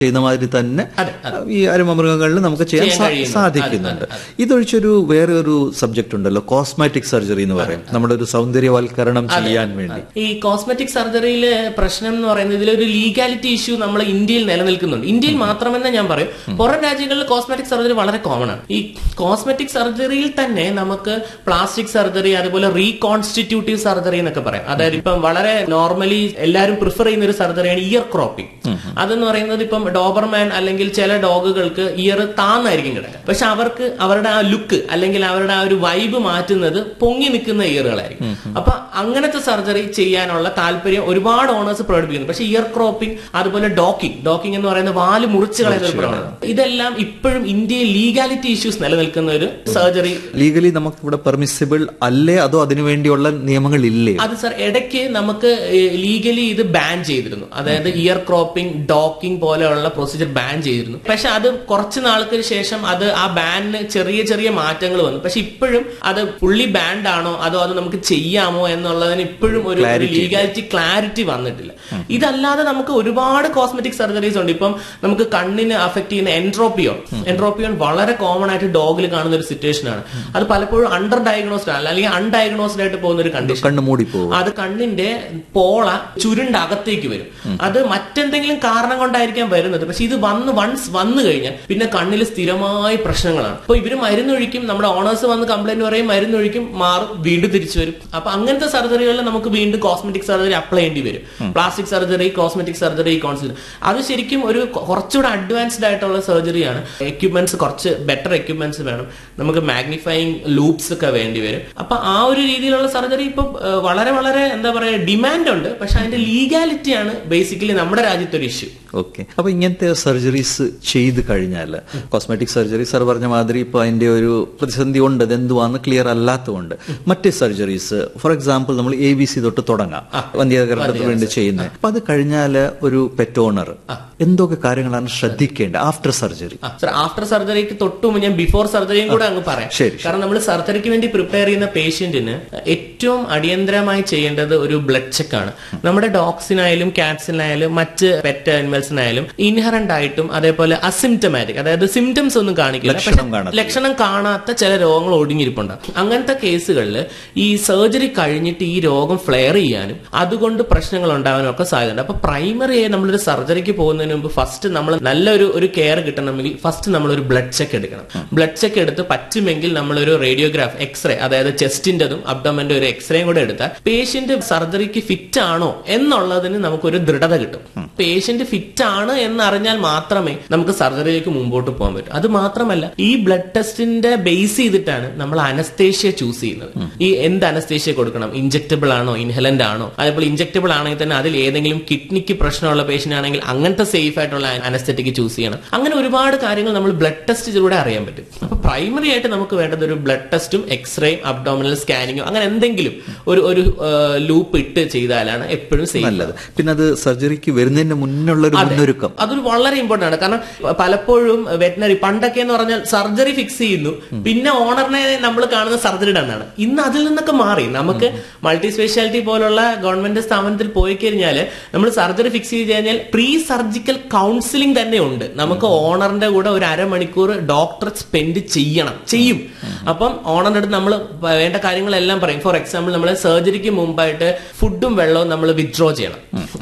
ചെയ്യുന്ന മാതിരി തന്നെ അതെ, ഈ അരുമമൃഗങ്ങളിൽ നമുക്ക് ചെയ്യാൻ ചെയ്യാൻ സാ- കഴിയുന്നു. സാധിക്കുന്നുണ്ട് ഇതൊഴിച്ചൊരു വേറെ ഒരു സബ്ജക്ട് ഉണ്ടല്ലോ കോസ്മാറ്റിക് സർജറി എന്ന് പറയും നമ്മുടെ ഒരു സൗന്ദര്യവൽക്കരണം ചെയ്യാൻ വേണ്ടി ഈ കോസ്മെറ്റിക് സർജറിയിലെ പ്രശ്നം എന്ന് പറയുന്നത് ഇതിലൊരു ലീഗാലിറ്റി ഇഷ്യൂ നമ്മൾ ഇന്ത്യയിൽ നിലനിൽക്കുന്നുണ്ട് ഇന്ത്യയിൽ മാത്രമെന്ന് ഞാൻ പറയും പുറം രാജ്യങ്ങളിൽ കോസ്മെറ്റിക് സർജറി വളരെ കോമൺ ആണ് ഈ കോസ്മെറ്റിക് സർജറിയിൽ തന്നെ നമുക്ക് പ്ലാസ്റ്റിക് സർജറി അതുപോലെ റീകോൺസ്റ്റിറ്റ്യൂട്ടീവ് സർജറി എന്നൊക്കെ പറയാം അതായത് ഇപ്പം വളരെ നോർമലി എല്ലാവരും പ്രിഫർ ചെയ്യുന്ന ഒരു സർജറിയാണ് ഇയർ ക്രോപ്പിംഗ് അതെന്ന് പറയുന്നത് ഇപ്പം ഡോബർമാൻ അല്ലെങ്കിൽ ചില ഡോഗുകൾക്ക് ഇയർ താന്നായിരിക്കും കിടക്കുക പക്ഷെ അവർക്ക് അവരുടെ ആ ലുക്ക് അല്ലെങ്കിൽ അവരുടെ ആ ഒരു വൈബ് മാറ്റുന്നത് പൊങ്ങി നിൽക്കുന്ന ഇയറുകളായിരിക്കും അപ്പൊ അങ്ങനത്തെ സർജറി ചെയ്യാനുള്ള താല്പര്യം ഒരുപാട് ഓണേഴ്സ് പ്രകടിപ്പിക്കുന്നു പക്ഷെ ഇയർ ക്രോപ്പിംഗ് അതുപോലെ ഡോക്കിംഗ് ഡോക്കിംഗ് എന്ന് പറയുന്ന വാല് മുറിച്ച് കളയുന്ന ഒരു പ്രവണത ഇതെല്ലാം ഇപ്പോഴും ഇന്ത്യയിൽ ലീഗാലിറ്റി ഇഷ്യൂസ് നിലനിൽക്കുന്ന ഒരു സർജറി ലീഗലി നമുക്ക് ഇവിടെ പെർമിസിബിൾ അല്ലേ അതോ അതിനുവേണ്ടിയുള്ള നിയമങ്ങൾ ഇല്ലേ അത് സർ ഇടയ്ക്ക് നമുക്ക് ലീഗലി ഇത് ബാൻ ചെയ്തിരുന്നു അതായത് ഇയർ ക്രോപ്പിംഗ് ഡോക്കിംഗ് പോലെയുള്ള പ്രൊസീജിയർ ബാൻ ചെയ്തിരുന്നു പക്ഷെ അത് കുറച്ച് നാൾക്ക് ശേഷം അത് ആ ബാനിന് ചെറിയ ചെറിയ മാറ്റങ്ങൾ വന്നു പക്ഷെ ഇപ്പോഴും അത് ഫുള്ളി ബാൻഡ് ആണോ അതോ അത് നമുക്ക് ചെയ്യാമോ എന്നുള്ളതിന് ഇപ്പോഴും ഒരു ലീഗാലിറ്റി ക്ലാരിറ്റി വന്നിട്ടില്ല ഇതല്ലാതെ നമുക്ക് ഒരുപാട് കോസ്മെറ്റിക് സർജറീസ് ഉണ്ട് ഇപ്പം നമുക്ക് കണ്ണിന് അഫക്ട് ചെയ്യുന്ന എൻട്രോപ്പിയോൺ എൻട്രോപ്പിയോൺ വളരെ കോമൺ ആയിട്ട് ഡോഗിൽ കാണുന്ന ഒരു സിറ്റുവേഷൻ ആണ് അത് പലപ്പോഴും അണ്ടർ ഡയഗ്നോസ്ഡ് ആണ് അല്ലെങ്കിൽ അൺഡയഗ്നോസ്ഡ് ആയിട്ട് പോകുന്ന ഒരു കണ്ടീഷൻ കണ്ണു മൂടിപ്പോകും അത് കണ്ണിന്റെ പോള ചുരുണ്ട അകത്തേക്ക് വരും അത് മറ്റെന്തെങ്കിലും കാരണം കൊണ്ടായിരിക്കാം വരുന്നത് പക്ഷെ ഇത് വന്ന് വൺസ് വന്നു കഴിഞ്ഞാൽ പിന്നെ കണ്ണിൽ സ്ഥിരമായ പ്രശ്നങ്ങളാണ് അപ്പൊ ഇവര് മരുന്നൊഴിക്കും നമ്മുടെ ഓണേഴ്സ് വന്ന് കംപ്ലൈന്റ് പറയും മരുന്നൊഴിക്കും മാറും വീണ്ടും തിരിച്ചു വരും അപ്പൊ അങ്ങനത്തെ സർജറികളിൽ നമുക്ക് വീണ്ടും കോസ്മെറ്റിക് സർജറി അപ്ലൈ ചെയ്യേണ്ടി വരും പ്ലാസ്റ്റിക് സർജറി കോസ്മെറ്റിക് സർജറി കോൺസിൽ അത് ശരിക്കും ഒരു കുറച്ചുകൂടെ അഡ്വാൻസ്ഡ് ആയിട്ടുള്ള സർജറിയാണ് എക്യുപ്മെന്റ്സ് കുറച്ച് ബെറ്റർ എക്യുപ്മെന്റ്സ് വേണം നമുക്ക് മാഗ്നിഫൈങ് ലൂപ്സ് ഒക്കെ വേണ്ടി വരും അപ്പൊ ആ ഒരു രീതിയിലുള്ള സർജറി ഇപ്പൊ ഏഹ്, വളരെ വളരെ എന്താ പറയാ ഡിമാൻഡ് ഉണ്ട് പക്ഷെ അതിന്റെ ലീഗാലിറ്റിയാണ് ബേസിക്കലി നമ്മുടെ രാജ്യത്തെ ഒരു ഇഷ്യൂ ഓക്കെ അപ്പൊ ഇങ്ങനത്തെ സർജറീസ് ചെയ്ത് കഴിഞ്ഞാൽ കോസ്മെറ്റിക് സർജറി സർ പറഞ്ഞ മാതിരി ഇപ്പൊ അതിന്റെ ഒരു പ്രതിസന്ധി ഉണ്ട് അത് എന്തുവാന്ന് ക്ലിയർ അല്ലാത്തതുകൊണ്ട് മറ്റ് സർജറീസ് ഫോർ എക്സാമ്പിൾ നമ്മൾ എ ബി സി തൊട്ട് തുടങ്ങാം വന്ധ്യകരണത്തിന് വേണ്ടി ചെയ്യുന്നത് അപ്പൊ അത് കഴിഞ്ഞാൽ ഒരു പെറ്റ് ഓണർ എന്തൊക്കെ കാര്യങ്ങളാണ് ശ്രദ്ധിക്കേണ്ടത് ആഫ്റ്റർ സർജറി സർ ആഫ്റ്റർ സർജറിക്ക് തൊട്ട് മുമ്പ് ഞാൻ ബിഫോർ സർജറിയും കൂടെ അങ്ങ് പറയാം ശരി, കാരണം നമ്മൾ സർജറിക്ക് വേണ്ടി പ്രിപ്പയർ ചെയ്യുന്ന പേഷ്യന്റിന് ഏറ്റവും അടിയന്തരമായി ചെയ്യേണ്ടത് ഒരു ബ്ലഡ് ചെക്ക് ആണ് നമ്മുടെ ഡോഗ്സിനായാലും കാറ്റ്സിനായാലും മറ്റ് പെറ്റ് അനിമൽസിനായാലും ഇൻഹറന്റ് ആയിട്ടും അതേപോലെ അസിംറ്റമാറ്റിക് അതായത് സിംറ്റംസ് ഒന്നും കാണിക്കില്ല ലക്ഷണം പക്ഷെ കാണത്തില്ല. ലക്ഷണം കാണാത്ത ചില രോഗങ്ങൾ ഒടുങ്ങിയിരിപ്പുണ്ടാകും അങ്ങനത്തെ കേസുകളിൽ ഈ സർജറി കഴിഞ്ഞിട്ട് ഈ രോഗം ഫ്ലെയർ ചെയ്യാനും അതുകൊണ്ട് പ്രശ്നങ്ങൾ ഉണ്ടാകാനും ഒക്കെ സാധ്യതയുണ്ട് അപ്പൊ പ്രൈമറി ആയി നമ്മളൊരു സർജറിക്ക് പോകുന്നതിന് മുമ്പ് ഫസ്റ്റ് നമ്മൾ നല്ലൊരു ഒരു കെയർ കിട്ടണമെങ്കിൽ ഫസ്റ്റ് നമ്മൾ ഒരു ബ്ലഡ് ചെക്ക് എടുക്കണം ബ്ലഡ് ചെക്ക് എടുത്ത് പറ്റുമെങ്കിൽ നമ്മളൊരു റേഡിയോഗ്രാഫ് എക്സ്റേ അതായത് ചെസ്റ്റിന്റെതും അബ്ഡോമന്റെ ഒരു എക്സ്റേയും കൂടെ എടുത്താൽ പേഷ്യന്റ് സർജറിക്ക് ഫിറ്റ് ആണോ എന്നുള്ളതിന് നമുക്കൊരു ദൃഢത കിട്ടും പേഷ്യന്റ് ഫിറ്റ് ആണ് എന്ന് അറിഞ്ഞാൽ മാത്രമേ നമുക്ക് സർജറിയിലേക്ക് മുമ്പോട്ട് പോകാൻ പറ്റൂ അത് മാത്രമല്ല ഈ ബ്ലഡ് ടെസ്റ്റിന്റെ ബേസ് ചെയ്തിട്ടാണ് നമ്മൾ അനസ്തേഷ്യ ചൂസ് ചെയ്യുന്നത് ഈ എന്ത് അനസ്തേഷ്യ കൊടുക്കണം ഇഞ്ചക്റ്റബിൾ ആണോ ഇൻഹലന്റ് ആണോ അതേപോലെ ഇഞ്ചക്റ്റബിൾ ആണെങ്കിൽ തന്നെ അതിൽ ഏതെങ്കിലും കിഡ്നിക്ക് പ്രശ്നമുള്ള പേഷ്യന്റ് ആണെങ്കിൽ അങ്ങനത്തെ സേഫ് ആയിട്ടുള്ള അനസ്തറ്റിക് ചൂസ് ചെയ്യണം അങ്ങനെ ഒരുപാട് കാര്യങ്ങൾ നമ്മൾ ബ്ലഡ് ടെസ്റ്റിലൂടെ അറിയാൻ പറ്റും അപ്പൊ പ്രൈമറി ആയിട്ട് നമുക്ക് വേണ്ടത് ഒരു ബ്ലഡ് ടെസ്റ്റും എക്സ്റേയും അബ്ഡോമിനൽ സ്കാനിങ്ങും അങ്ങനെ എന്തെങ്കിലും ഒരു ഒരു ലൂപ്പ് ഇട്ട് ചെയ്താലാണ് എപ്പോഴും സേഫ് നല്ലത് പിന്നെ അത് സർജറിക്ക് വരുന്നതിന് മുന്നുള്ള ഒരു മുന്നൊരുക്കം അതൊരു വളരെ ഇമ്പോർട്ടന്റ് ആണ് കാരണം പലപ്പോഴും വെറ്റിനറി പണ്ടൊക്കെ എന്ന് പറഞ്ഞാൽ സർജറി ഫിക്സ് ചെയ്യുന്നു പിന്നെ ഓണറിനെ നമ്മൾ കാണുന്ന സർജറി ഡണ്ണാണ് ഇന്ന് അതിൽ നിന്നൊക്കെ മാറി നമുക്ക് മൾട്ടി സ്പെഷ്യാലിറ്റി പോലുള്ള ഗവൺമെന്റ് സ്ഥാപനത്തിൽ പോയി കഴിഞ്ഞാൽ നമ്മൾ സർജറി ഫിക്സ് ചെയ്ത് കഴിഞ്ഞാൽ പ്രീ സർജിക്കൽ കൗൺസിലിംഗ് തന്നെ ഉണ്ട് നമുക്ക് ഓണറിന്റെ കൂടെ ഒരു അരമണിക്കൂർ ഡോക്ടർ സ്പെൻഡ് ചെയ്യണം ചെയ്യും അപ്പം ഓണറിന്റെ അടുത്ത് നമ്മൾ വേണ്ട കാര്യങ്ങളെല്ലാം പറയും ഫോർ എക്സാമ്പിൾ നമ്മൾ സർജറിക്ക് മുമ്പായിട്ട് ഫുഡും വെള്ളവും നമ്മൾ വിത്ഡ്രോ ചെയ്യണം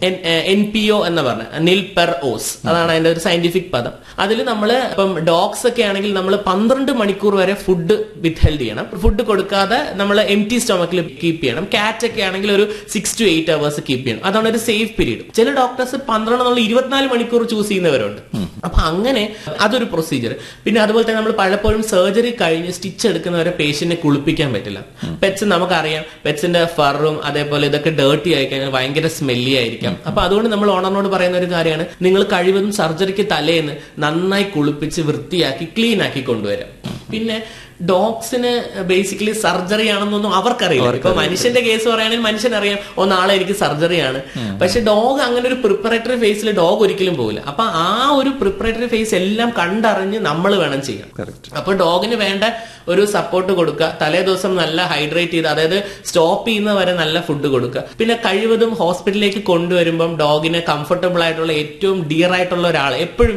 എൻ പി ഒ എന്ന് പറഞ്ഞ നിൽ പെർ ഓസ് അതാണ് അതിന്റെ ഒരു സയന്റിഫിക് പദം അതിൽ നമ്മൾ ഇപ്പം ഡോഗ്സ് ഒക്കെ ആണെങ്കിൽ നമ്മൾ പന്ത്രണ്ട് മണിക്കൂർ വരെ ഫുഡ് വിത്ത് ഹെൽഡ് ചെയ്യണം ഫുഡ് കൊടുക്കാതെ നമ്മൾ എം ടി സ്റ്റൊമക്കിൽ കീപ്പ് ചെയ്യണം കാറ്റ് ഒക്കെ ആണെങ്കിൽ ഒരു six to eight hours keep ചെയ്യണം അതാണ് ഒരു സേഫ് പീരീഡ് ചില ഡോക്ടേഴ്സ് പന്ത്രണ്ട് എന്നുള്ള ഇരുപത്തിനാല് മണിക്കൂർ ചൂസ് ചെയ്യുന്നവരുണ്ട് അപ്പൊ അങ്ങനെ അതൊരു പ്രൊസീജിയർ പിന്നെ അതുപോലെ തന്നെ നമ്മൾ പലപ്പോഴും സർജറി കഴിഞ്ഞ് സ്റ്റിച്ച് എടുക്കുന്നവരെ പേഷ്യന്റിനെ കുളിപ്പിക്കാൻ പറ്റില്ല പെറ്റ്സ് നമുക്കറിയാം പെറ്റ്സിന്റെ ഫറും അതേപോലെ ഇതൊക്കെ ഡേർട്ടി ആയി കഴിഞ്ഞാൽ ഭയങ്കര സ്മെല്ലി ആയിരിക്കാം അപ്പൊ അതുകൊണ്ട് നമ്മൾ ഓണറിനോട് പറയുന്ന ഒരു കാര്യമാണ് നിങ്ങൾ കഴിവതും സർജറിക്ക് തലേന്ന് നന്നായി കുളിപ്പിച്ച് വൃത്തിയാക്കി ക്ലീൻ ആക്കി കൊണ്ടുവരാം പിന്നെ ഡോഗ്സിന് ബേസിക്കലി സർജറി ആണെന്നൊന്നും അവർക്കറിയില്ല ഇപ്പൊ മനുഷ്യന്റെ കേസ് പറയുകയാണെങ്കിൽ മനുഷ്യനറിയാം ഓ നാളെ എനിക്ക് സർജറിയാണ് പക്ഷെ ഡോഗ് അങ്ങനെ ഒരു പ്രിപ്പറേറ്ററി ഫേസിൽ ഡോഗ് ഒരിക്കലും പോകില്ല അപ്പൊ ആ ഒരു പ്രിപ്പറേറ്ററി ഫേസ് എല്ലാം കണ്ടറിഞ്ഞ് നമ്മൾ വേണം ചെയ്യാൻ കറക്റ്റ് അപ്പൊ ഡോഗിന് വേണ്ട ഒരു സപ്പോർട്ട് കൊടുക്കുക തലേ ദിവസം നല്ല ഹൈഡ്രേറ്റ് ചെയ്ത് അതായത് സ്റ്റോപ്പ് ചെയ്യുന്ന വരെ നല്ല ഫുഡ് കൊടുക്കുക പിന്നെ കഴിവതും ഹോസ്പിറ്റലിലേക്ക് കൊണ്ടുവരുമ്പം ഡോഗിന് കംഫർട്ടബിൾ ആയിട്ടുള്ള ഏറ്റവും ഡിയർ ആയിട്ടുള്ള ഒരാൾ എപ്പോഴും